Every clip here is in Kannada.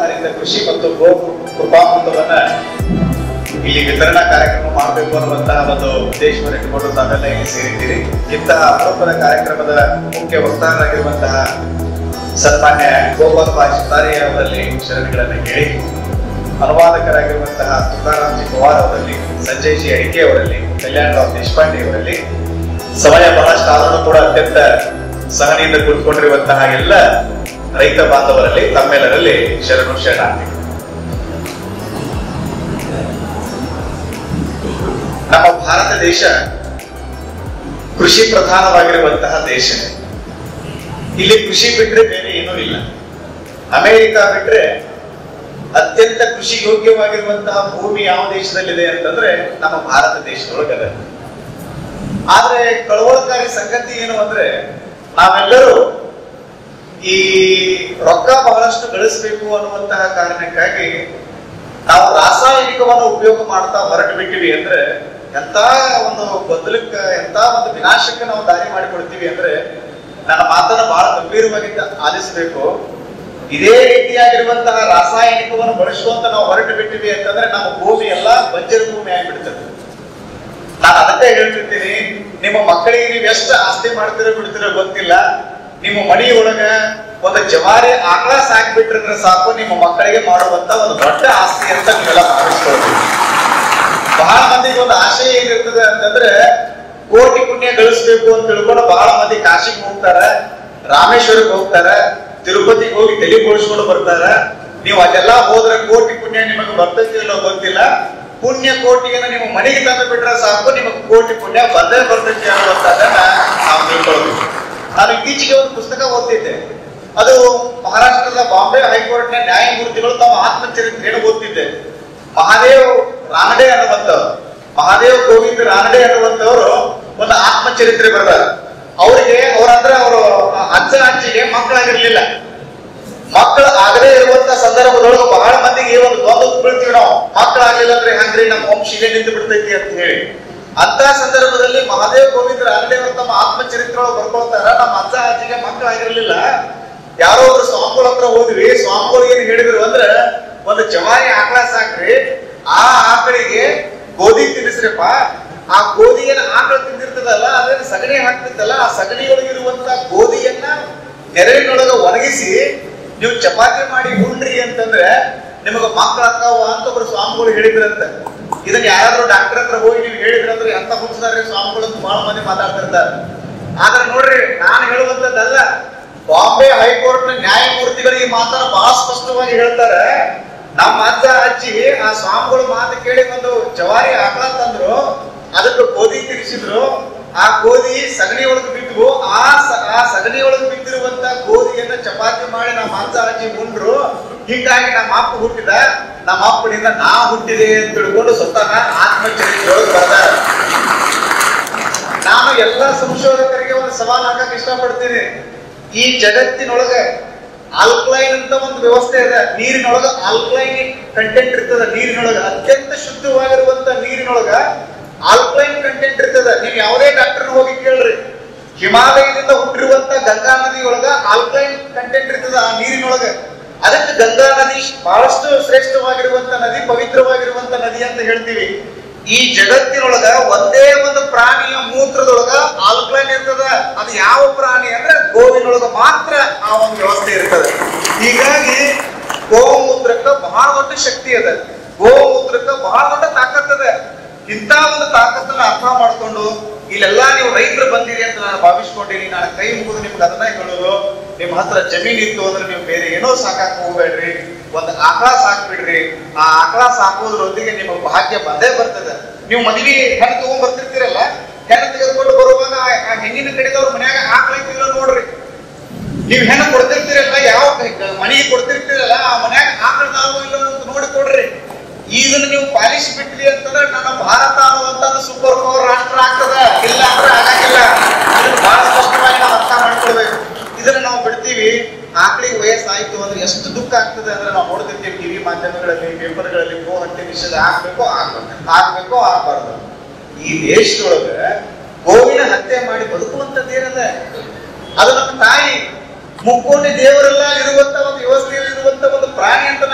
ಆದ್ದರಿಂದ ಕೃಷಿ ಮತ್ತು ಗೋ ಕೃಪಾಮೃತವನ್ನ ಇಲ್ಲಿ ವಿತರಣಾ ಕಾರ್ಯಕ್ರಮ ಮಾಡಬೇಕು ಅನ್ನುವಂತಹ ಒಂದು ಉದ್ದೇಶವನ್ನು ಇಟ್ಟುಕೊಂಡು ತಾವೆಲ್ಲ ಇಲ್ಲಿ ಸೇರಿದ್ದೀರಿ ಇಂತಹ ಅಪರೂಪದ ಕಾರ್ಯಕ್ರಮದ ಮುಖ್ಯ ವಕ್ತಾರರಾಗಿರುವಂತಹ ಸನ್ಮಾನ್ಯ ಗೋಪಾಲ್ ಪಾಚಿತಾರಿ ಅವರಲ್ಲಿ ಶರಣಗಳನ್ನು ಕೇಳಿ ಅನುವಾದಕರಾಗಿರುವಂತಹ ತುಕಾರಾಮ್ ಜಿ ಪವಾರ್ ಅವರಲ್ಲಿ ಸಂಜಯ್ ಜಿ ಅಡಿಕೆ ಅವರಲ್ಲಿ ಕಲ್ಯಾಣರಾವ್ ದೇಶಪಾಂಡೆ ಅವರಲ್ಲಿ ಸಮಯ ಬಹಳಷ್ಟು ಆದರೂ ಕೂಡ ಅತ್ಯಂತ ಸಹನೆಯಿಂದ ಕೂತ್ಕೊಂಡಿರುವಂತಹ ಎಲ್ಲ ರೈತ ಬಾಂಧವರಲ್ಲಿ ತಮ್ಮೆಲ್ಲರಲ್ಲಿ ಶರಣು ಶರಣಾರ್ಥಿ ನಮ್ಮ ಭಾರತ ದೇಶ ಕೃಷಿ ಪ್ರಧಾನವಾಗಿರುವಂತಹ ದೇಶ ಇಲ್ಲಿ ಕೃಷಿ ಬಿಟ್ರೆ ಬೇರೆ ಏನೂ ಇಲ್ಲ ಅಮೆರಿಕ ಬಿಟ್ರೆ ಅತ್ಯಂತ ಕೃಷಿ ಯೋಗ್ಯವಾಗಿರುವಂತಹ ಭೂಮಿ ಯಾವ ದೇಶದಲ್ಲಿದೆ ಅಂತಂದ್ರೆ ನಮ್ಮ ಭಾರತ ದೇಶದೊಳಗದ ಆದ್ರೆ ಕಳವಳಕಾರಿ ಸಂಗತಿ ಏನು ಅಂದ್ರೆ ನಾವೆಲ್ಲರೂ ಈ ರೊಕ್ಕ ಬಹಳಷ್ಟು ಗಳಿಸಬೇಕು ಅನ್ನುವಂತಹ ಕಾರಣಕ್ಕಾಗಿ ನಾವು ರಾಸಾಯನಿಕವನ್ನು ಉಪಯೋಗ ಮಾಡ್ತಾ ಹೊರಟು ಬಿಟ್ಟಿವಿ ಅಂದ್ರೆ ಎಂತ ಒಂದು ಗೊಂದಲಕ್ಕ ಎಂತ ಒಂದು ವಿನಾಶಕ್ಕೆ ನಾವು ದಾರಿ ಮಾಡಿಕೊಡ್ತೀವಿ ಅಂದ್ರೆ ನನ್ನ ಮಾತನ್ನ ಬಹಳ ಗಂಭೀರವಾಗಿ ಆಲಿಸಬೇಕು ಇದೇ ರೀತಿಯಾಗಿರುವಂತಹ ರಾಸಾಯನಿಕವನ್ನು ಬಳಸುವಂತ ನಾವು ಹೊರಟು ಬಿಟ್ಟಿವಿ ಅಂತಂದ್ರೆ ನಮ್ಮ ಭೂಮಿ ಎಲ್ಲ ಬಂಜರು ಭೂಮಿ ಆಗಿಬಿಡ್ತದೆ ನಾನು ಅದಕ್ಕೆ ಹೇಳ್ತಿರ್ತೀನಿ ನಿಮ್ಮ ಮಕ್ಕಳಿಗೆ ನೀವು ಎಷ್ಟು ಆಸ್ತಿ ಮಾಡ್ತಿರೋ ಬಿಡ್ತಿರೋ ಗೊತ್ತಿಲ್ಲ ನಿಮ್ಮ ಮನೆಯೊಳಗ ಒಂದು ಜವಾರಿ ಆಕಳ ಸಾಕ್ಬಿಟ್ರೆ ಸಾಕು ನಿಮ್ಮ ಮಕ್ಕಳಿಗೆ ಮಾಡುವಂತ ಒಂದು ದೊಡ್ಡ ಆಸ್ತಿ ಅಂತ ನೀವೆಲ್ಲ ಭಾವಿಸ್ಕೊಳ್ತೀವಿ ಬಹಳ ಮಂದಿಗೆ ಒಂದು ಆಶಯ ಏನಿರ್ತದೆ ಅಂತಂದ್ರೆ ಕೋಟಿ ಪುಣ್ಯ ಗಳಿಸ್ಬೇಕು ಅಂತ ತಿಳ್ಕೊಂಡು ಬಹಳ ಮಂದಿ ಕಾಶಿಗೆ ಹೋಗ್ತಾರ ರಾಮೇಶ್ವರಕ್ಕೆ ಹೋಗ್ತಾರ ತಿರುಪತಿಗೆ ಹೋಗಿ ತಲೆ ಬೋಳಿಸ್ಕೊಂಡು ಬರ್ತಾರ ನೀವು ಅದೆಲ್ಲ ಹೋದ್ರೆ ಕೋಟಿ ಪುಣ್ಯ ನಿಮಗೆ ಬರ್ತೈತಿ ಇಲ್ಲೋ ಗೊತ್ತಿಲ್ಲ ಪುಣ್ಯ ಕೋಟಿಯನ್ನು ನಿಮ್ಮ ಮನೆಗೆ ತಂದು ಬಿಟ್ರೆ ಸಾಕು ನಿಮಗೆ ಕೋಟಿ ಪುಣ್ಯ ಬಂದೇ ಬರ್ತೈತಿ ಅನ್ನುವಂಥದ್ದನ್ನ ನಾವು ತಿಳ್ಕೊಳ್ಬೇಕು ನಾನು ಇತ್ತೀಚೆಗೆ ಒಂದು ಪುಸ್ತಕ ಓದ್ತಿದ್ದೆ ಅದು ಮಹಾರಾಷ್ಟ್ರದ ಬಾಂಬೆ ಹೈಕೋರ್ಟ್ನ ನ್ಯಾಯಮೂರ್ತಿಗಳು ತಮ್ಮ ಆತ್ಮಚರಿತ್ರೆಯನ್ನು ಓದ್ತಿದ್ದೆ ಮಹಾದೇವ್ ರಾನಡೆ ಅನ್ನುವಂಥವ್ರು ಮಹಾದೇವ್ ಗೋವಿಂದ ರಾನಡೆ ಅನ್ನುವಂಥವ್ರು ಒಂದು ಆತ್ಮಚರಿತ್ರೆ ಬರೆದಾರ ಅವರಿಗೆ ಅವರಂದ್ರೆ ಅವರು ಅಜ್ಜ ಅಜ್ಜಿಗೆ ಮಕ್ಕಳಾಗಿರ್ಲಿಲ್ಲ ಮಕ್ಕಳು ಆಗದೇ ಇರುವಂತ ಸಂದರ್ಭದೊಳಗೆ ಬಹಳ ಮಂದಿಗೆ ಒಂದು ದ್ವಂದ್ವ ಬೀಳ್ತೀವಿ ನಾವು ಮಕ್ಕಳಾಗ್ಲಿಲ್ಲ ಅಂದ್ರೆ ಹಂಗ್ರಿ ನಮ್ಮ ವಂಶ ಇಲ್ಲೇ ನಿಂತು ಬಿಡ್ತೈತಿ ಅಂತ ಹೇಳಿ ಅಂತ ಸಂದರ್ಭದಲ್ಲಿ ಮಹಾದೇವ್ ಗೋವಿಂದ ರಾನಡೆ ಅವರು ತಮ್ಮ ಆತ್ಮಚರಿತ್ರೆ ಒಳಗೆ ಬರ್ಕೊಳ್ತಾರ ನಮ್ಮ ಅಜ್ಜ ಅಜ್ಜಿಗೆ ಮಕ್ಕಳಾಗಿರ್ಲಿಲ್ಲ ಯಾರೋ ಒಬ್ರು ಸ್ವಾಮಿಗಳ ಹತ್ರ ಹೋದ್ವಿ ಸ್ವಾಮಿಗಳು ಏನ್ ಹೇಳಿದ್ರು ಅಂದ್ರೆ ಒಂದು ಜವಾರಿ ಆಕಳ ಸಾಕ್ರಿ ಆ ಆಕಳಿಗೆ ಗೋಧಿ ತಿನ್ನಿಸ್ರಿಪ್ಪ ಆ ಗೋಧಿಯನ್ನ ಆಕಳ ತಿಂದಿರ್ತದಲ್ಲ ಅದೇನು ಸಗಣಿ ಹಾಕ್ತಿತ್ತಲ್ಲ ಆ ಸಗಣಿಯೊಳಗಿರುವಂತ ಗೋಧಿಯನ್ನ ನೆರಳಿನೊಳಗ ಒಣಗಿಸಿ ನೀವು ಚಪಾತಿ ಮಾಡಿ ಉಂಡ್ರಿ ಅಂತಂದ್ರೆ ನಿಮಗೆ ಮಕ್ಕಳ ಆಗ್ತಾವ ಅಂತ ಒಬ್ರು ಸ್ವಾಮಿಗಳು ಹೇಳಿದ್ರಂತ ಇದನ್ನ ಯಾರಾದ್ರೂ ಡಾಕ್ಟರ್ ಹತ್ರ ಹೋಗಿ ನೀವು ಹೇಳಿದ್ರಂದ್ರೆ ಎಂತ ಹುಚ್ಚಿದಾರೆ ಸ್ವಾಮಿಗಳು ಅಂತ ಬಹಳ ಮಂದಿ ಮಾತಾಡ್ತಿರ್ತಾರೆ ಆದ್ರೆ ನೋಡ್ರಿ ನಾನು ಹೇಳುವಂತದ್ದಲ್ಲ ಬಾಂಬೆ ಹೈಕೋರ್ಟ್ ನ ನ್ಯಾಯಮೂರ್ತಿಗಳಿಗೆ ಮಾತನ್ನ ಬಹಳ ಸ್ಪಷ್ಟವಾಗಿ ಹೇಳ್ತಾರೆ ನಮ್ಮ ಅಜ್ಜ ಅಜ್ಜಿ ಆ ಸ್ವಾಮಿಗಳು ಮಾತು ಕೇಳಿ ಒಂದು ಜವಾರಿ ಆಕಳ ತಂದ್ರು ಅದಕ್ಕೆ ಗೋಧಿ ತಿನ್ನಿಸಿದ್ರು ಆ ಗೋಧಿ ಸಗಣಿ ಒಳಗೆ ಬಿದ್ದು ಆ ಸ- ಆ ಸಗಣಿ ಒಳಗೆ ಬಿದ್ದಿರುವಂತ ಗೋಧಿಯನ್ನ ಚಪಾತಿ ಮಾಡಿ ನಮ್ಮ ಅಜ್ಜ ಅಜ್ಜಿ ಉಂಡ್ರು ಹೀಗಾಗಿ ನಮ್ಮ ಅಪ್ಪ ಹುಟ್ಟಿದ ನಮ್ಮ ಅಪ್ಪನಿಂದ ನಾ ಹುಟ್ಟಿದೆ ಅಂತ ತಿಳ್ಕೊಂಡು ಸ್ವತಃ ಆತ್ಮಚರಿತ್ರೆ ಒಳಗೆ ಬರ್ತಾರೆ ನಾನು ಎಲ್ಲ ಸಂಶೋಧಕರಿಗೆ ಒಂದು ಸವಾಲ್ ಹಾಕಕ್ ಇಷ್ಟಪಡ್ತೀನಿ ಈ ಜಗತ್ತಿನೊಳಗ ಆಲ್ಕ್ಲೈನ್ ಅಂತ ಒಂದು ವ್ಯವಸ್ಥೆ ಇದೆ ನೀರಿನೊಳಗ ಆಲ್ಕ್ಲೈನ್ ಕಂಟೆಂಟ್ ಇರ್ತದ ನೀರಿನೊಳಗ ಅತ್ಯಂತ ಶುದ್ಧವಾಗಿರುವಂತ ನೀರಿನೊಳಗ ಆಲ್ಕ್ಲೈನ್ ಕಂಟೆಂಟ್ ಇರ್ತದ ನೀವು ಯಾವುದೇ ಡಾಕ್ಟರ್ ಹೋಗಿ ಕೇಳ್ರಿ ಹಿಮಾಲಯದಿಂದ ಹುಟ್ಟಿರುವಂತ ಗಂಗಾ ನದಿಯೊಳಗ ಆಲ್ಕ್ಲೈನ್ ಕಂಟೆಂಟ್ ಇರ್ತದ ಆ ನೀರಿನೊಳಗ ಅದಕ್ಕೆ ಗಂಗಾ ನದಿ ಬಹಳಷ್ಟು ಶ್ರೇಷ್ಠವಾಗಿರುವಂತ ನದಿ ಪವಿತ್ರವಾಗಿರುವಂತ ನದಿ ಅಂತ ಹೇಳ್ತೀವಿ ಈ ಜಗತ್ತಿನೊಳಗ ಒಂದೇ ಒಂದು ಪ್ರಾಣಿಯ ಮೂತ್ರದೊಳಗ ಆಲ್ಕ್ಲೈನ್ ಇರ್ತದ ಅದು ಯಾವ ಪ್ರಾಣಿ ಅಂದ್ರೆ ಗೋವಿನೊಳಗ ಮಾತ್ರ ಆ ಒಂದು ವ್ಯವಸ್ಥೆ ಇರ್ತದೆ ಹೀಗಾಗಿ ಗೋಮೂತ್ರಕ್ಕ ಬಹಳ ದೊಡ್ಡ ಶಕ್ತಿ ಅದ ಗೋಮೂತ್ರಕ್ಕ ಬಹಳ ದೊಡ್ಡ ತಾಕತ್ ಅದ ಇಂಥ ಒಂದು ತಾಕತ್ತನ್ನ ಅರ್ಥ ಮಾಡ್ಕೊಂಡು ಇಲ್ಲೆಲ್ಲಾ ನೀವು ರೈತರು ಬಂದಿರಿ ಅಂತ ನಾನು ಭಾವಿಸ್ಕೊಂಡಿನಿ ನಾನು ಕೈ ಮುಗಿದು ನಿಮ್ಗೆ ಅದನ್ನ ಹೇಳೋದು ನಿಮ್ ಹತ್ರ ಜಮೀನ್ ಇತ್ತು ಅಂದ್ರೆ ನೀವು ಬೇರೆ ಏನೋ ಸಾಕಾಕ್ ಹೋಗ್ಬೇಡ್ರಿ ಒಂದ್ ಆಕಳ ಸಾಕ್ಬಿಡ್ರಿ ಆ ಆಕಳ ಸಾಕೋದ್ರೊಂದಿಗೆ ನಿಮಗೆ ಭಾಗ್ಯ ಬಂದೇ ಬರ್ತದೆ ನೀವು ಮದ್ವಿ ಹೆಣ್ಣು ತಗೊಂಡ್ ಬರ್ತಿರ್ತೀರಲ್ಲ ಹೆಣ್ಣು ತೆಗೆದುಕೊಂಡು ಬರುವಾಗ ಆ ಆ ಹೆಣ್ಣಿನ ಕಡೆದವ್ರ ಮನ್ಯಾಗ ಆಕಳ ಇಟ್ಟಿಲ್ಲ ನೋಡ್ರಿ ನೀವು ಹೆಣ್ಣು ಕೊಡ್ತಿರ್ತೀರಲ್ಲ ಯಾವ ಮನೆಗೆ ಕೊಡ್ತಿರ್ತೀರಲ್ಲ ಆ ಮನ್ಯಾಗ ಆಕಳದಾವ ಇಲ್ಲ ಅಂತ ನೋಡಿ ಕೊಡ್ರಿ ಇದನ್ನ ನೀವು ಪಾಲಿಸಿ ಬಿಟ್ರಿ ಅಂತಂದ್ರೆ ನನ್ನ ಭಾರತ ಅನ್ನುವಂತ ಸೂಪರ್ ಪವರ್ ರಾಷ್ಟ್ರ ಆಗ್ತದ ಇಲ್ಲ ಅಂದ್ರೆ ಆಗಂಗಿಲ್ಲ ಇದನ್ನ ಬಹಳ ಸ್ಪಷ್ಟವಾಗಿ ನಾವು ಅರ್ಥ ಮಾಡ್ಕೊಳ್ಬೇಕು ಇದನ್ನ ನಾವು ಬಿಡ್ತೀವಿ ಆಕಳಿಗೆ ವಯಸ್ಸಾಯ್ತು ಅಂದ್ರೆ ಎಷ್ಟು ದುಃಖ ಆಗ್ತದೆ ಅಂದ್ರೆ ನಾವು ನೋಡ್ತಿರ್ತೀವಿ ಟಿವಿ ಮಾಧ್ಯಮಗಳಲ್ಲಿ ಪೇಪರ್ಗಳಲ್ಲಿ ಗೋ ಹತ್ಯೆ ನಿಷೇಧ ಆಗ್ಬೇಕು ಆಗ್ಬೇಕು ಆಗ್ಬೇಕು ಆಗ್ಬಾರ್ದು ಈ ದೇಶದೊಳಗ ಗೋವಿನ ಹತ್ಯೆ ಮಾಡಿ ಬದುಕುವಂತದ್ದೇನದ ಅದು ನಮ್ಮ ತಾಯಿ ಮುಕ್ಕೋಟಿ ದೇವರೆಲ್ಲ ಇರುವಂತ ಒಂದು ವ್ಯವಸ್ಥೆಯಲ್ಲಿ ಇರುವಂತ ಒಂದು ಪ್ರಾಣಿ ಅಂತ ನಾನು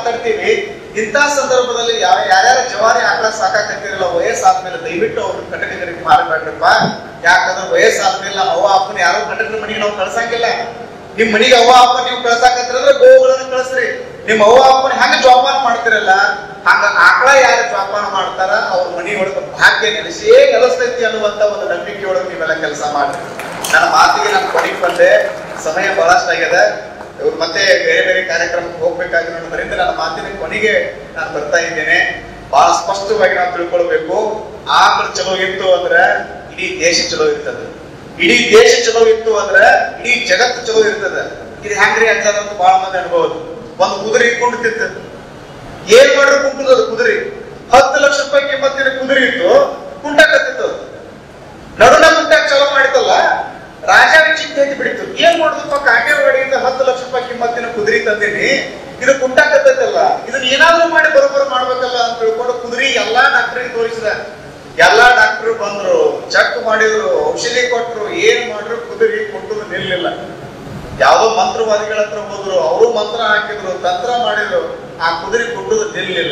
ಮಾತಾಡ್ತೀವಿ ಇಂಥ ಸಂದರ್ಭದಲ್ಲಿ ಯಾವ ಯಾರ್ಯಾರ ಜವಾರಿ ಆಕಳ ಸಾಕಾಕತ್ತಿರಲ್ಲ ವಯಸ್ಸಾದ್ಮೇಲೆ ದಯವಿಟ್ಟು ಅವ್ರ ಕಟಕರಿಗೆ ಮಾರಬೇಡ್ರಪ್ಪ ಯಾಕಂದ್ರೆ ವಯಸ್ಸಾದ್ಮೇಲೆ ನಮ್ಮ ಅವ್ವ ಅಪ್ಪನ ಯಾರೋ ಕಟಕರ ಮನೆಗೆ ನಾವು ಕಳ್ಸಂಗಿಲ್ಲ ನಿಮ್ ಮನಿಗೆ ಅವ್ವ ಅಪ್ಪ ನೀವು ಕಳ್ಸಾಕತ್ತಿರಂದ್ರೆ ಗೋವುಗಳನ್ನ ಕಳಿಸ್ರಿ ನಿಮ್ ಅವ್ವ ಅಪ್ಪನ ಹೆಂಗ ಜೋಪಾನ ಮಾಡ್ತಿರಲ್ಲ ಹಂಗ ಆಕಳ ಯಾರು ಜೋಪಾನ ಮಾಡ್ತಾರ ಅವ್ರ ಮನಿ ಒಳಗ ಭಾಗ್ಯ ನೆಲೆಸೇ ನೆಲೆಸ್ತೈತಿ ಅನ್ನುವಂತ ಒಂದು ನಂಬಿಕೆ ಒಳಗೆ ನೀವೆಲ್ಲ ಕೆಲಸ ಮಾಡ್ರಿ ನನ್ನ ಮಾತಿಗೆ ನಾನು ಕೊನೆಗೆ ಬಂದೆ ಸಮಯ ಬಹಳಷ್ಟು ಆಗ್ಯದ ಇವ್ರು ಮತ್ತೆ ಬೇರೆ ಬೇರೆ ಕಾರ್ಯಕ್ರಮಕ್ಕೆ ಹೋಗ್ಬೇಕಾಗಿರೋದ್ರಿಂದ ನನ್ನ ಮಾತಿನ ಕೊನೆಗೆ ನಾನು ಬರ್ತಾ ಇದ್ದೇನೆ ಬಹಳ ಸ್ಪಷ್ಟವಾಗಿ ನಾವು ತಿಳ್ಕೊಳ್ಬೇಕು ಆಕಳು ಚಲೋ ಇತ್ತು ಅಂದ್ರೆ ಇಡೀ ದೇಶ ಚಲೋ ಇರ್ತದೆ ಇಡೀ ದೇಶ ಚಲೋ ಇತ್ತು ಅಂದ್ರೆ ಇಡೀ ಜಗತ್ತು ಚಲೋ ಇರ್ತದ ಇದು ಹೆಂಗ್ರಿ ಅಂತ ಬಹಳ ಮಂದಿ ಅನ್ಬಹುದು ಒಂದು ಕುದುರೆ ಕುಂಟಿತ್ತು ಏನ್ ಮಾಡ್ರು ಕುಂಟದ ಅದು ಕುದುರೆ ಹತ್ತು ಲಕ್ಷ ರೂಪಾಯಿ ಕಿಮ್ಮತ್ತಿನ ಕುದುರೆ ಇತ್ತು ಕುಂಟಾಕತ್ತಿತ್ತು ನಡುನ ಕುಂಟಾಕ ಚಲೋ ಮಾಡಿತಲ್ಲ ರಾಜ ಚಿಂತೆ ಎದ್ದು ಬಿಡಿತು ಏನ್ ಮಾಡುದಪ್ಪ ಕಾಂಡೇವಾಡಿಯಿಂದ ಹತ್ತು ಲಕ್ಷ ರೂಪಾಯಿ ಕಿಮ್ಮತ್ತಿನ ಕುದುರೆ ತಂದೀನಿ ಇದು ಕುಂಟಾಕತ್ತಲ್ಲ ಇದನ್ನ ಏನಾದ್ರೂ ಮಾಡಿ ಬರೋಬ್ಬರ ಮಾಡ್ಬೇಕಲ್ಲ ಅಂತ ತಿಳ್ಕೊಂಡು ಕುದುರೆ ಎಲ್ಲಾ ಡಾಕ್ಟರ್ಗೆ ತೋರಿಸಿದ ಎಲ್ಲಾ ಡಾಕ್ಟರ್ ಬಂದ್ರು ಚೆಕ್ ಮಾಡಿದ್ರು ಔಷಧಿ ಕೊಟ್ರು ಏನ್ ಮಾಡ್ರು ಕುದುರೆ ಕುಂಟದು ನಿಲ್ಲಿಲ್ಲ ಯಾವ್ದೋ ಮಂತ್ರವಾದಿಗಳ ಹತ್ರ ಹೋದ್ರು ಅವರು ಮಂತ್ರ ಹಾಕಿದ್ರು ತಂತ್ರ ಮಾಡಿದ್ರು ಆ ಕುದುರೆ ಕುಟ್ಟುದು ನಿಲ್ಲಿಲ್ಲ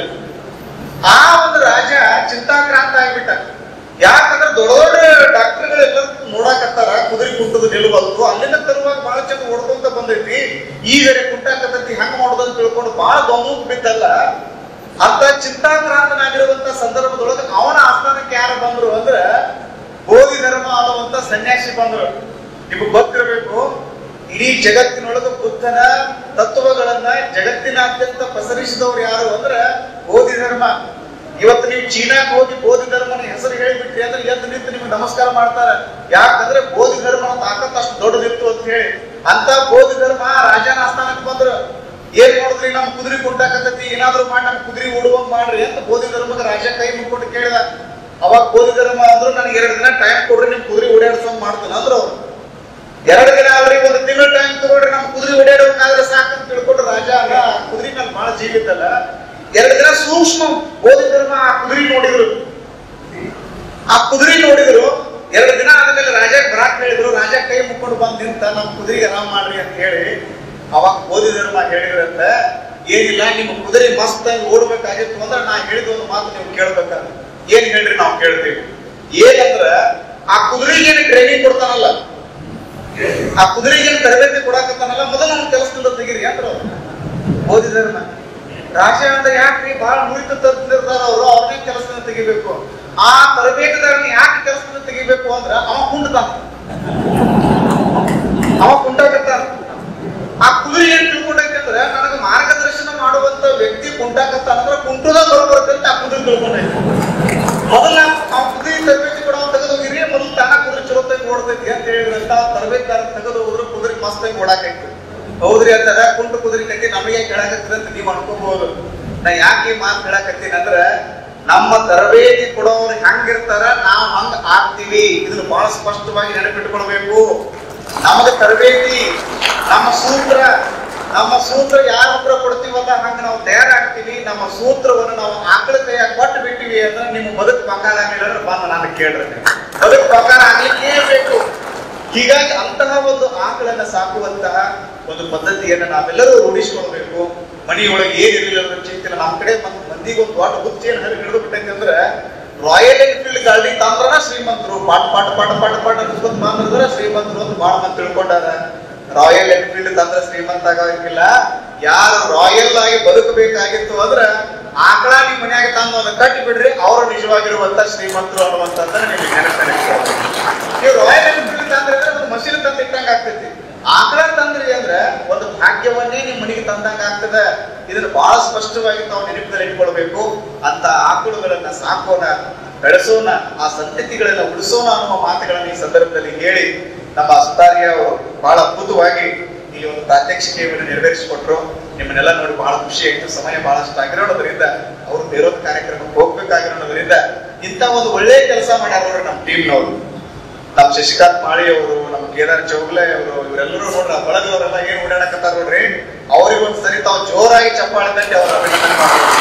ಆ ಒಂದು ರಾಜ ಚಿಂತಾಕ್ರಾಂತ ಆಗ್ಬಿಟ್ಟ ಯಾಕಂದ್ರೆ ದೊಡ್ಡ ದೊಡ್ಡ ಡಾಕ್ಟರ್ಗಳೆಲ್ಲ ನೋಡಾಕತ್ತಾರ ಕುದುರೆ ಕುಟ್ಟುದು ನಿಲ್ಬಲ್ತು ಅಲ್ಲಿಂದ ತರುವಾಗ ಬಹಳ ಚಂದ ಹೊಡ್ಕೊಂತ ಬಂದೈತಿ ಈಗ ಕುಟ್ಟಾಕತ್ತೈತಿ ಹೆಂಗ್ ಮಾಡೋದು ಅಂತ ತಿಳ್ಕೊಂಡು ಬಹಳ ಗಮನಕ್ಕೆ ಬಿದ್ದಲ್ಲ ಅಂತ ಚಿಂತಾಕ್ರಾಂತನಾಗಿರುವಂತ ಸಂದರ್ಭದೊಳಗೆ ಅವನ ಆಸ್ಥಾನಕ್ಕೆ ಯಾರು ಬಂದ್ರು ಅಂದ್ರೆ ಬೋಧಿ ಧರ್ಮ ಅನ್ನುವಂತ ಸನ್ಯಾಸಿ ಬಂದ್ರು ನಿಮಗೆ ಗೊತ್ತಿರಬೇಕು ಇಡೀ ಜಗತ್ತಿನೊಳಗೆ ಬುದ್ಧನ ತತ್ವಗಳನ್ನ ಜಗತ್ತಿನಾದ್ಯಂತ ಪಸರಿಸಿದವರು ಯಾರು ಅಂದ್ರೆ ಬೋಧಿ ಧರ್ಮ ಇವತ್ತು ನೀವು ಚೀನಾಕ್ ಹೋಗಿ ಬೋಧಿ ಧರ್ಮನ ಹೆಸರು ಹೇಳಿಬಿಟ್ರಿ ಅಂದ್ರೆ ಎದ್ದು ನಿಂತು ನಿಮ್ಗೆ ನಮಸ್ಕಾರ ಮಾಡ್ತಾರೆ ಯಾಕಂದ್ರೆ ಬೋಧಿ ಧರ್ಮನ ತಾಕತ್ ಅಷ್ಟು ದೊಡ್ಡದಿತ್ತು ಅಂತ ಹೇಳಿ ಅಂತ ಬೋಧಿ ಧರ್ಮ ರಾಜನ ಆಸ್ಥಾನಕ್ಕೆ ಬಂದ್ರು ಏನ್ ಮಾಡಿದ್ರಿ ನಮ್ ಕುದುರೆ ಕುಂಟಾಕತ್ತೈತಿ ಏನಾದ್ರೂ ಮಾಡಿ ನಮ್ ಕುದುರೆ ಓಡುವಂಗ್ ಮಾಡ್ರಿ ಅಂತ ಬೋಧಿ ಧರ್ಮದ ರಾಜ ಕೈ ಮುಕ್ಕೊಂಡು ಕೇಳಿದ ಅವಾಗ ಬೋಧಿ ಧರ್ಮ ಅಂದ್ರು ನನಗೆ ಎರಡು ದಿನ ಟೈಮ್ ಕೊಡ್ರಿ ನಿಮ್ ಕುದುರೆ ಓಡಾಡ್ಸೋಂಗ್ ಮಾಡ್ತಾನೆ ಅಂದ್ರು ಅವ್ರು ಎರಡು ದಿನ ಅವ್ರಿಗೆ ಒಂದು ತಿಂಗಳ ಟೈಮ್ ತಗೊಳ್ರಿ ನಮ್ ಕುದುರೆ ಓಡಾಡಬೇಕಾದ್ರೆ ಸಾಕಂತ ತಿಳ್ಕೊಂಡು ರಾಜ ಅಲ್ಲ ಕುದುರೆ ಮೇಲೆ ಬಹಳ ಜೀವಿತಲ್ಲ ಎರಡು ದಿನ ಸೂಕ್ಷ್ಮ ಬೋಧಿ ಧರ್ಮ ಆ ಕುದುರೆ ನೋಡಿದ್ರು ಆ ಕುದುರೆ ನೋಡಿದ್ರು ಎರಡು ದಿನ ಆದ್ಮೇಲೆ ರಾಜ ಬರಾಕ್ ಹೇಳಿದ್ರು ರಾಜ ಕೈ ಮುಕ್ಕೊಂಡು ಬಂದ್ ನಿಂತ ನಮ್ ಕುದುರೆಗೆ ಆರಾಮ್ ಮಾಡ್ರಿ ಅಂತ ಹೇಳಿ ಅವಾಗ ಬೋಧಿ ಧರ್ಮ ಹೇಳಿದ್ರಂತ ಏನಿಲ್ಲ ನಿಮ್ಮ ಕುದುರೆ ಮಸ್ತ್ ಆಗಿ ಓಡ್ಬೇಕಾಗಿತ್ತು ಅಂದ್ರೆ ನಾ ಹೇಳಿದ ಒಂದು ಮಾತು ನೀವು ಕೇಳ್ಬೇಕ ಏನ್ ಹೇಳ್ರಿ ನಾವು ಕೇಳ್ತೀವಿ ಏನಂದ್ರ ಆ ಕುದುರೆಗೆ ಏನು ಟ್ರೈನಿಂಗ್ ಕೊಡ್ತಾನಲ್ಲ ಆ ಕುದುರೆಗೆ ಏನು ತರಬೇತಿ ಕೊಡಾಕತ್ತಾನಲ್ಲ ಮೊದಲು ನಮ್ಮ ಕೆಲಸದಿಂದ ತೆಗೀರಿ ಅಂದ್ರೆ ಅವ್ರು ಬೋಧಿ ಧರ್ಮ ರಾಜ ಅಂದ್ರೆ ಯಾಕ್ರಿ ಬಹಳ ಮುರಿತ ತಂದಿರ್ತಾರ ಅವರು ಅವ್ರನ್ನೇ ಕೆಲಸದಿಂದ ತೆಗಿಬೇಕು ಆ ತರಬೇತುದಾರನ ಯಾಕೆ ಕೆಲಸದಿಂದ ತೆಗಿಬೇಕು ಅಂದ್ರ ಅವ ಕುಂಡ್ತಾನ ಅವ ಕುಂಟಾಕತ್ತಾನ ಆ ಕುದುರೆ ಏನ್ ತಿಳ್ಕೊಂಡೈತೆ ಅಂದ್ರೆ ನನಗೆ ಮಾರ್ಗದರ್ಶನ ಮಾಡುವಂತ ವ್ಯಕ್ತಿ ಕುಂಟಾಕತ್ತಾನ ಅಂದ್ರೆ ಕುಂಟುದ ಬರೋಬರ್ತ ಅಂತ ಆ ಕುದುರೆ ತಿಳ್ಕೊಂಡೈತೆ ಮೊದಲ ಆ ಕುದುರೆ ತರಬೇತಿ ಕೊಡೋ ತೆಗೆದು ಹೋಗಿರಿ ಮೊದಲು ತಾನ ಕುದುರೆ ಚಲೋತ್ತಾಗಿ ಓಡ್ತೈತಿ ಅಂತ ಹೇಳಿದ್ರಂತ ತರಬೇತಿದಾರ ತೆಗೆದು ಹೋದ್ರು ಕುದುರೆ ಮಸ್ತಾಗಿ ಓಡಾಕೈತಿ ಹೌದ್ರಿ ಅಂತಾರ ಕುಂಟು ಕುದುರೆ ಕಟ್ಟಿ ನಮಗೆ ಕೇಳಾಕತ್ತೀರ ಅಂತ ನೀವು ಅನ್ಕೋಬಹುದು ನಾ ಯಾಕೆ ಈ ಮಾತು ಹೇಳಕತ್ತೀನಿ ಅಂದ್ರ ನಮ್ಮ ತರಬೇತಿ ಕೊಡೋರು ಹೆಂಗಿರ್ತಾರ ನಾವು ಹಂಗ ಆಗ್ತೀವಿ ಇದನ್ನ ಬಹಳ ಸ್ಪಷ್ಟವಾಗಿ ನೆನಪಿಟ್ಕೊಳ್ಬೇಕು ನಮಗೆ ತರಬೇತಿ ನಮ್ಮ ಸೂತ್ರ ನಮ್ಮ ಸೂತ್ರ ಯಾರ ಹತ್ರ ಕೊಡ್ತೀವಲ್ಲ ಹಂಗ ನಾವು ತಯಾರಾಗ್ತೀವಿ ನಮ್ಮ ಸೂತ್ರವನ್ನು ನಾವು ಆಕಳ ಕೈಯಾಗ ಕೊಟ್ಟು ಬಿಟ್ಟಿವಿ ಅಂದ್ರೆ ನಿಮ್ಮ ಬದುಕು ಬಂಗಾರ ಆಗಿಲ್ಲ ಅಂದ್ರೆ ಬಂದು ನಾನು ಕೇಳ್ರಿ ನೀವು. ಬದುಕು ಬಂಗಾರ ಆಗ್ಲಿಕ್ಕೇ ಬೇಕು ಹೀಗಾಗಿ ಅಂತಹ ಒಂದು ಆಕಳನ್ನ ಸಾಕುವಂತಹ ಒಂದು ಪದ್ಧತಿಯನ್ನ ನಾವೆಲ್ಲರೂ ರೂಢಿಸಿಕೊಳ್ಬೇಕು ಮನೆಯೊಳಗೆ ಏನಿರಲಿಲ್ಲ ಅನ್ನೋ ಚಿಂತೆ ಇಲ್ಲ. ನಮ್ಮ ಕಡೆ ಮಂದಿ ಮಂದಿಗೆ ಒಂದು ದೊಡ್ಡ ಬುತ್ತಿ ಏನು ಹಿಡಿದು ಬಿಟ್ಟೈತೆ ಅಂದ್ರೆ ರಾಯಲ್ ಎನ್ಫೀಲ್ಡ್ ಗಾಡಿ ತಂದ್ರನ ಶ್ರೀಮಂತರು ಪಾಟ್ ಪಾಟ್ ಪಾಟ್ ಪಾಟ್ ಪಾಟ್ ಅನ್ಸ್ಕೊಂಡ್ ಬಂದ್ರೆ ಶ್ರೀಮಂತರು ಅಂತ ಬಹಳ ಮಂದಿ ತಿಳ್ಕೊಂಡಾರ ರಾಯಲ್ ಎನ್ಫೀಲ್ಡ್ ತಂದ್ರೆ ಶ್ರೀಮಂತ ಆಗೋಂಗಿಲ್ಲ ಯಾರು ರಾಯಲ್ ಆಗಿ ಬದುಕಬೇಕಾಗಿತ್ತು ಅಂದ್ರ ಆಕಳ ನಿಮ್ ಮನ್ಯಾಗ ತಂದು ಒಂದು ಕಟ್ಟಿ ಬಿಡ್ರಿ ಅವರು ನಿಜವಾಗಿರುವಂತ ಶ್ರೀಮಂತರು ಅನ್ನುವಂಥದ್ದನ್ನ ನಿಮಗೆ ನೆನಪಿನಲ್ಲಿ ನೀವು ರಾಯಲ್ ಎನ್ಫೀಲ್ಡ್ ತಂದ್ರೆ ಒಂದು ಮಷೀನ್ ತಂದು ಇಟ್ಟಂಗ ಆಗ್ತೈತಿ ಆಕಳ ತಂದ್ರಿ ಅಂದ್ರೆ ಒಂದು ಭಾಗ್ಯವನ್ನೇ ನಿಮ್ ಮನೆಗೆ ತಂದಂಗ ಆಗ್ತದ ಇದನ್ನ ಬಹಳ ಸ್ಪಷ್ಟವಾಗಿ ತಾವು ನೆನಪಿನಲ್ಲಿ ಇಟ್ಕೊಳ್ಬೇಕು ಅಂತ ಆಕಳುಗಳನ್ನ ಸಾಕೋಣ ಬೆಳೆಸೋಣ ಆ ಸಂತತಿಗಳನ್ನ ಉಳಿಸೋಣ ಅನ್ನುವ ಮಾತುಗಳನ್ನ ಈ ಸಂದರ್ಭದಲ್ಲಿ ಹೇಳಿ ನಮ್ಮ ಸುತಾರಿಯ ಅವರು ಬಹಳ ಅದ್ಭುತವಾಗಿ ಇಲ್ಲಿ ಒಂದು ಪ್ರಾತ್ಯಕ್ಷಿಕೆಯನ್ನು ನೆರವೇರಿಸಿಕೊಟ್ರು ನಿಮ್ಮನ್ನೆಲ್ಲ ನೋಡಿ ಬಹಳ ಖುಷಿ ಆಯ್ತು ಸಮಯ ಬಹಳಷ್ಟು ಆಗಿರೋದ್ರಿಂದ ಅವರು ಬೇರೊಂದು ಕಾರ್ಯಕ್ರಮಕ್ಕೆ ಹೋಗ್ಬೇಕಾಗಿರೋದ್ರಿಂದ ಇಂಥ ಒಂದು ಒಳ್ಳೆಯ ಕೆಲಸ ಮಾಡ್ಯಾರ ನೋಡ್ರಿ ನಮ್ಮ ಟೀಮ್ನವರು ನಮ್ಮ ಶಶಿಕಾಂತ್ ಮಾಳಿ ಅವರು ನಮ್ಮ ಕೇದಾರ್ ಚೌಗ್ಲೆ ಅವರು ಇವರೆಲ್ಲರೂ ನೋಡ್ರಿ ಆ ಬಳಗದವರೆಲ್ಲ ಏನ್ ಓಡಾಡಕತ್ತಾರ ನೋಡ್ರಿ ಅವ್ರಿಗೆ ಒಂದ್ ಸರಿ ತಾವು ಜೋರಾಗಿ ಚಪ್ಪಾಳೆ ತಟ್ಟಿ ಅವ್ರ ಅಭಿನಂದನೆ ಮಾಡ್ಬೇಕು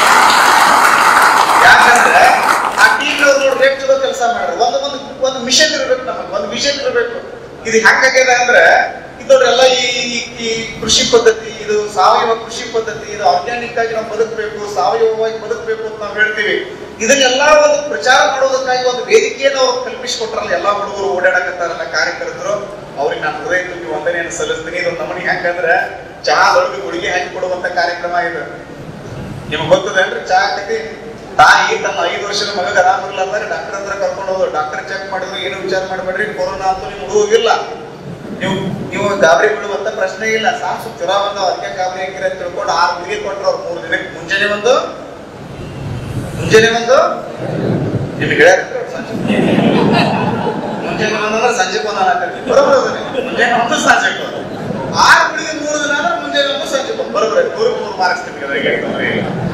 ಯಾಕಂದ್ರೆ ಆ ಟೀಮ್ ನೋಡ್ರಿ ಎಷ್ಟು ಚಲೋ ಕೆಲಸ ಮಾಡ್ರಿ ಒಂದು ಒಂದು ಒಂದು ಮಿಷನ್ ಇರ್ಬೇಕು ನಮಗೆ ಒಂದು ವಿಷನ್ ಇರ್ಬೇಕು ಇದು ಹೆಂಗಾಗ್ಯದ ಅಂದ್ರೆ ಇದು ನೋಡ್ರಿ ಎಲ್ಲ ಈ ಈ- ಈ ಕೃಷಿ ಪದ್ಧತಿ ಇದು ಸಾವಯವ ಕೃಷಿ ಪದ್ಧತಿ ಇದು ಆರ್ಗ್ಯಾನಿಕ್ ಆಗಿ ನಾವು ಬದುಕಬೇಕು ಸಾವಯವವಾಗಿ ಬದುಕಬೇಕು ಅಂತ ನಾವು ಹೇಳ್ತೀವಿ ಇದನ್ನೆಲ್ಲ ಒಂದು ಪ್ರಚಾರ ಮಾಡೋದಕ್ಕಾಗಿ ಒಂದು ವೇದಿಕೆಯನ್ನು ಅವ್ರು ಕಲ್ಪಿಸಿಕೊಟ್ರಲ್ಲ ಎಲ್ಲಾ ಹುಡುಗರು ಓಡಾಡಕತ್ತಾರಲ್ಲ ಕಾರ್ಯಕರ್ತರು ಅವ್ರಿಗೆ ನಾನು ಹೃದಯ ತುಂಬಿ ವಂದನೆಯನ್ನು ಸಲ್ಲಿಸ್ತೀನಿ ಇದು ನಮ್ಮನೆ ಹೆಂಗಂದ್ರೆ ಚಹಾದೊಳಗೆ ಗುಳಿಗೆ ಹಾಕಿ ಕೊಡುವಂತ ಕಾರ್ಯಕ್ರಮ ಇದು ನಿಮ್ಗೆ ಗೊತ್ತದೇನ್ರಿ ಚಹಾ ಹಾಕಿ ತಾಯಿ ತನ್ನ ಐದು ವರ್ಷದ ಮಗಗೆ ಆರಾಮಿಲ್ಲ ಅಂದಾಗ ಡಾಕ್ಟರ್ ಹತ್ರ ಕರ್ಕೊಂಡು ಹೋದ್ರು ಡಾಕ್ಟರ್ ಚೆಕ್ ಮಾಡಿದ್ರು ಏನು ವಿಚಾರ ಮಾಡಬೇಡ್ರಿ ಕೊರೋನಾ ಅಂತೂ ನಿಮ್ಗೆ ಹುಡುಗಿಲ್ಲ ನೀವು ನೀವು ಗಾಬರಿ ಬೀಳುವಂತ ಪ್ರಶ್ನೆ ಇಲ್ಲ ಸಾಕು ಜ್ವರ ಬಂದ ಅದಕ್ಕೆ ಗಾಬರಿ ಹಾಕಿರ ಅಂತ ತಿಳ್ಕೊಂಡು ಆರು ಗುಳಿಗೆ ಕೊಟ್ರು ಅವ್ರು ಮೂರು ದಿನಕ್ಕೆ ಮುಂಜಾನೆ ಒಂದು ಮುಂಜಾನೆ ಒಂದು ನಿಮ್ಗೆ ಹೇಳ್ಯಾರ ಸಂಜೆ ಮುಂಜಾನೆ ಒಂದಂದ್ರೆ ಸಂಜೆ ಒಂದು ಅನ್ನತ್ತೀರಿ ಬರೋಬರ ಮುಂಜಾನೆ ಒಂದು ಸಂಜೆ ಒಂದು ಆರು ಗುಳಿಗೆ ಮೂರು ದಿನ ಅಂದ್ರೆ ಮುಂಜಾನೆ ಒಂದು ಸಂಜೆ ಒಂದು ಬರೋಬರ ಮೂರು ಮೂರು ಮಾರ್ಕ್ಸ್ ನಿಮ್ಗೆ ಅದ್ರಾಗ ಹೇಳ್ತಾರೆ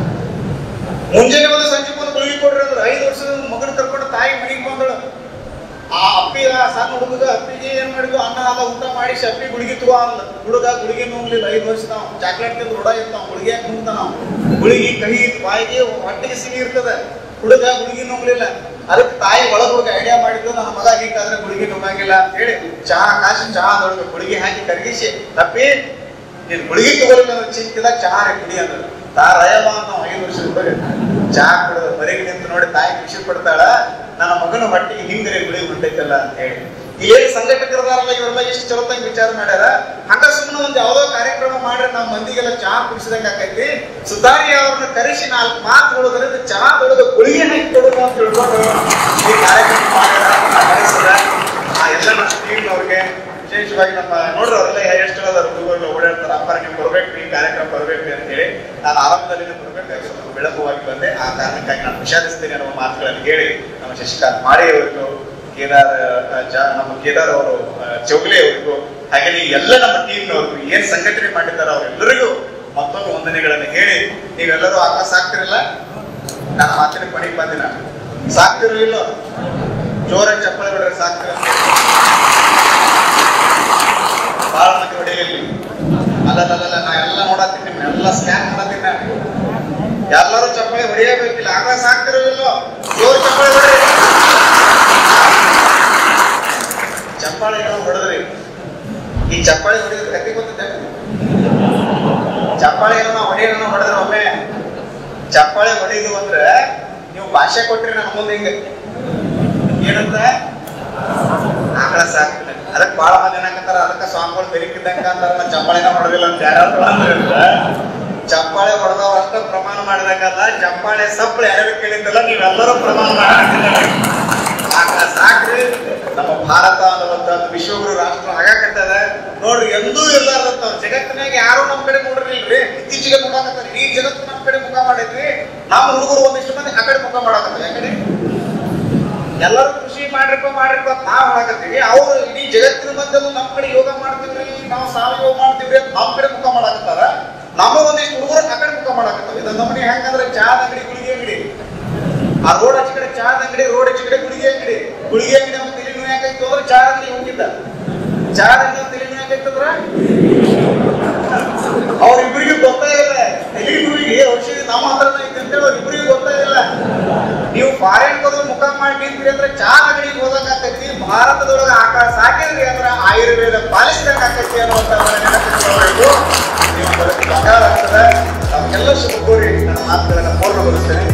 ಮುಂಜಾನೆ ಒಂದು ಸಂಜೆ ಒಂದು ಗುಳಿಗೆ ಕೊಡ್ರಿ ಅಂದ್ರೆ ಐದು ವರ್ಷದ ಮಗನ ಕರ್ಕೊಂಡು ತಾಯಿ ಮನೆಗೆ ಬಂದಳು ಆ ಅಪ್ಪಿ ಆ ಸಣ್ಣ ಹುಡುಗ ಅಪ್ಪಿಗೆ ಏನ್ ಮಾಡಿದ್ವು ಅನ್ನ ಎಲ್ಲ ಊಟ ಮಾಡಿ ಅಪ್ಪಿ ಗುಳಿಗೆ ತಗೋ ಅಂದ ಹುಡುಗ ಗುಳಿಗೆ ನುಂಗ್ಲಿಲ್ಲ ಐದು ವರ್ಷ ನಾವು ಚಾಕ್ಲೇಟ್ ತಿಂದು ರುಡ ಇರ್ತಾವ ಗುಳಿಗೆ ಯಾಕೆ ನುಂಗ್ತ ನಾವು ಗುಳಿಗೆ ಕಹಿ ಇತ್ತು, ಬಾಯಿಗೆ ಹೊಟ್ಟೆಗೆ ಸಿಹಿ ಇರ್ತದೆ ಹುಡುಗ ಗುಳಿಗೆ ನುಂಗ್ಲಿಲ್ಲ ಅದಕ್ಕೆ ತಾಯಿ ಒಳಗೆ ಹೋಗಿ ಐಡಿಯಾ ಮಾಡಿದ್ದು ನನ್ನ ಮಗ ಹೀಗಾದ್ರೆ ಗುಳಿಗೆ ನುಂಗಂಗಿಲ್ಲ ಅಂತ ಹೇಳಿ ಚಹಾ ಕಾಸಿ ಚಹಾದೊಳಗೆ ಗುಳಿಗೆ ಹಾಕಿ ಕರಗಿಸಿ ತಪ್ಪಿ ನೀನ್ ಗುಳಿಗೆ ತಗೊಳ್ಳಿಲ್ಲ ಅನ್ನೋ ಚಿಂತಿದಾಗ ಚಹಾ ಕುಡಿ ಅಂದ್ರು ತಾ ರಯವ ಅಂತ ಐದು ವರ್ಷದ ಹುಡುಗ ಚಹಾ ಕುಡಿದ ಬರೀಗೆ ನಿಂತು ನೋಡಿ ತಾಯಿ ಖುಷಿ ಪಡ್ತಾಳ ನನ್ನ ಮಗನ ಹೊಟ್ಟಿಗೆ ಹಿಂಗರೆ ಗುಳಿ ಹೊಂಟೈತಲ್ಲ ಅಂತ ಹೇಳಿ ಏನ್ ಸಂಘಟಕರದಾರಲ್ಲ ಇವರೆಲ್ಲ ಎಷ್ಟು ಚಲೋತಾಗಿ ವಿಚಾರ ಮಾಡ್ಯಾರ ಹಂಗ ಸುಮ್ಮನೆ ಒಂದ್ ಯಾವ್ದೋ ಕಾರ್ಯಕ್ರಮ ಮಾಡ್ರೆ ನಮ್ಮ ಮಂದಿಗೆಲ್ಲ ಚಹಾ ಕುಡಿಸಿದಂಗ ಆಕೈತಿ ಸುಧಾರಿ ಅವ್ರನ್ನ ಕರೆಸಿ ನಾಲ್ಕು ಮಾತು ಹೇಳೋದ್ರಿಂದ ಚಹಾ ಬೆಳೆದ ಗುಳಿಗೆ ಹಾಕಿ ಕೊಡೋದು ಅಂತ ತಿಳ್ಕೊಂಡು ಈ ಕಾರ್ಯಕ್ರಮ ಮಾಡ್ಯಾರ ಆ ಕರೆಸಿದ. ಆ ಎಲ್ಲ ನಮ್ಮ ಟೀಮ್ ಅವ್ರಿಗೆ ವಿಶೇಷವಾಗಿ ನಮ್ಮ ನೋಡ್ರಿ ಅವರೆಲ್ಲ ಎಷ್ಟು ಅದಾರ ಹುಡುಗರು ಓಡಾಡ್ತಾರ ಅಪ್ಪ ನೀವು ಬರ್ಬೇಕು ಈ ಕಾರ್ಯಕ್ರಮ ಬರ್ಬೇಕು ಅಂತ ಹೇಳಿ ನಾನು ಆರಂಭದಲ್ಲಿ ಬರ್ಬೇಕು ಸ್ವಲ್ಪ ವಿಳಂಬವಾಗಿ ಬಂದೆ ಆ ಕಾರಣಕ್ಕಾಗಿ ನಾನು ವಿಷಾದಿಸ್ತೇನೆ ಅನ್ನೋ ಮಾತುಗಳನ್ನು ಹೇಳಿ ನಮ್ಮ ಶಶಿಕಾಂತ್ ಮಾಳಿ ಅವರಿಗೂ ಕೇದಾರ್ ಆ, ಜ- ನಮ್ಮ ಕೇದಾರ್ ಅವರು ಆ, ಚೌಗಲೆ ಅವರಿಗೂ ಹಾಗೆ ಎಲ್ಲ ನಮ್ಮ ಟೀಮ್ನವ್ರಿಗೂ ಏನ್ ಸಂಘಟನೆ ಮಾಡಿದ್ದಾರೆ ಅವರೆಲ್ಲರಿಗೂ ಮತ್ತೊಂದು ವಂದನೆಗಳನ್ನು ಹೇಳಿ ನೀವೆಲ್ಲರೂ ಆಕಾಶ ಸಾಕ್ತಿರಲ್ಲ ನನ್ನ ಮಾತಿನ ಕೊನೆಗೆ ಬಂದಿನ ಸಾಕ್ತಿರೋ ಇಲ್ಲೋ ಜೋರಾಗಿ ಚಪ್ಪಳೆ ಬಿಡ್ರೆ ಸಾಕ್ತಿರ ಬಹಳ ಮಂದಿ ಹೊಡೆಯಲಿಲ್ಲ ಅಲ್ಲಲ್ಲ ನಾ ಎಲ್ಲ ನೋಡತ್ತೀನಿ ನಿಮ್ನೆಲ್ಲ ಸ್ಕ್ಯಾನ್ ಮಾಡತ್ತೀನಿ ನಾನು ಎಲ್ಲರೂ ಚಪ್ಪಳೆ ಹೊಡೆಯಬೇಕಿಲ್ಲ ಆಗ ಸಾಕ್ತಿರೋದಿಲ್ಲೋ ಜೋರ್ ಚಪ್ಪಳೆ ಹೊಡೆಯ ಚಪ್ಪಾಳೆ ಏನೋ ಹೊಡೆದ್ರಿ ಈ ಚಪ್ಪಾಳೆ ಹೊಡೆಯೋದ್ರ ಕತೆ ಗೊತ್ತಿದೆ ಚಪ್ಪಾಳೆ ಏನೋ ನಾವು ಹೊಡೆಯೋಣ ಹೊಡೆದ್ರೆ ಒಮ್ಮೆ ಚಪ್ಪಾಳೆ ಹೊಡೆಯುದು ಅಂದ್ರೆ ನೀವು ಭಾಷೆ ಕೊಟ್ರಿ ನನ್ನ ಮುಂದೆ ಹಿಂಗೆ ಏನಂತ ಆಕಳ ಸಾಕ್ತಿಲ್ಲ ಅದಕ್ಕೆ ಬಹಳ ಮಂದಿ ಏನಾಕತ್ತಾರ ಅದಕ್ಕೆ ಸ್ವಾಮಿಗಳು ಬೆರಿಕಿದ್ದಂಗ ಅಂತಾರ ಚಪ್ಪಾಳೆನ ಹೊಡೆದಿಲ್ಲ ಅಂತ ಯಾರು ಅಂದ್ರೆ ಚಪ್ಪಾಳೆ ಹೊಡೆದವ್ರು ಅಷ್ಟ ಪ್ರಮಾಣ ಮಾಡಿದಂಗಲ್ಲ ಚಪ್ಪಾಳೆ ಸಪ್ಪಳೆ ಯಾರು ಕೇಳಿದ್ದಲ್ಲ ನೀವೆಲ್ಲರೂ ಪ್ರಮಾಣ ಮಾಡಿದ್ರೆ ಆಕಳ ಸಾಕ್ರಿ ನಮ್ಮ ಭಾರತ ಅನ್ನುವಂಥದ್ದು ವಿಶ್ವಗುರು ರಾಷ್ಟ್ರ ಆಗಾಕತ್ತದ ನೋಡ್ರಿ ಎಂದೂ ಇರ್ಲಾರ್ದಂತ ಜಗತ್ತಿನಾಗ ಯಾರು ನಮ್ ಕಡೆ ನೋಡ್ರಿಲ್ರಿ ಇತ್ತೀಚೆಗೆ ನೋಡಾಕತ್ತಾರ ಈ ಜಗತ್ತು ನಮ್ ಕಡೆ ಮುಖ ಮಾಡೈತ್ರಿ ನಮ್ಮ ಹುಡುಗರು ಒಂದಿಷ್ಟು ಮಂದಿ ಆ ಕಡೆ ಮುಖ ಮಾಡಾಕತ್ತಾರ ಯಾಕಡೆ ಎಲ್ಲರೂ ಕೃಷಿ ಮಾಡ್ರಿಪ್ಪ ಮಾಡ್ರಿಪ್ಪ ಅಂತ ನಾವ್ ಮಾಡಾಕತ್ತೀವಿ ಅವ್ರು ಇಡೀ ಜಗತ್ತಿನ ಮಧ್ಯೆ ನಮ್ ಕಡೆ ಯೋಗ ಮಾಡ್ತೀವ್ರಿ ನಾವು ಸಾವಯವ ಮಾಡ್ತೀವ್ರಿ ಅಂತ ನಮ್ ಕಡೆ ಮುಖ ಮಾಡಾಕತ್ತಾರ ನಮ್ಮ ಒಂದಿಷ್ಟು ಹುಡುಗರು ಆ ಕಡೆ ಮುಖ ಮಾಡಾಕತ್ತಾವ ಇದು ನಮ್ಮನೆ ಹೆಂಗಂದ್ರೆ ಚಾದ ಅಂಗಡಿ ಗುಳಿಗೆ ಅಂಗಡಿ ಆ ರೋಡ್ ಆಚೆ ಕಡೆ ಚಾದ ಅಂಗಡಿ ರೋಡ್ ಆಚೆ ಕಡೆ ಗುಳಿಗೆ ಅಂಗಡಿ ಗುಳಿಗೆ ಅಂಗಡಿ ನಮ್ಮ ತಲೆ ನೋವು ಯಾಕಾಯ್ತು ಅಂದ್ರೆ ಚಾ ಅಂಗಡಿ ಹೋಗಿದ್ದ ಚಾ ಅಂಗಡಿ ತಲೆ ನೋವು ಯಾಕಾಯ್ತಂದ್ರ ಅವ್ರಿಬ್ರಿಗೂ ಗೊತ್ತೇ ಇಲ್ಲ ತಲೆ ನೋವಿಗೆ ಔಷಧಿ ನಮ್ಮ ಹತ್ರನ ಐತೆ ಅಂತೇಳಿ ಅವ್ರಿಬ್ರಿಗೂ ಗೊತ್ತೇ ಇಲ್ಲ ನೀವು ಫಾರಿನ್ ಹೋದ್ರೆ ಮುಖ ಮಾಡಿ ನಿಂತ್ರಿ ಅಂದ್ರೆ ಚಾ ಅಂಗಡಿಗೆ ಹೋದಂಗಾಕೈತಿ ಭಾರತದೊಳಗೆ ಆಕಾರ ಸಾಕಿದ್ರಿ ಅಂದ್ರೆ ಆಯುರ್ವೇದ ಪಾಲಿಸಿದಂಗ ಆಕೈತಿ ಅನ್ನುವಂತ ನೆನಪಿಟ್ಕೊಳ್ಬೇಕು ನೀವು ಬದುಕು ಬಂಗಾರ ಆಗ್ತದೆ ನಮ್ಗೆಲ್ಲ ಶುಭ ಕೋರಿ ನನ್ನ ಮಾತುಗಳನ್ನ ಪೂರ್ಣಗೊಳಿಸ್ತೇನೆ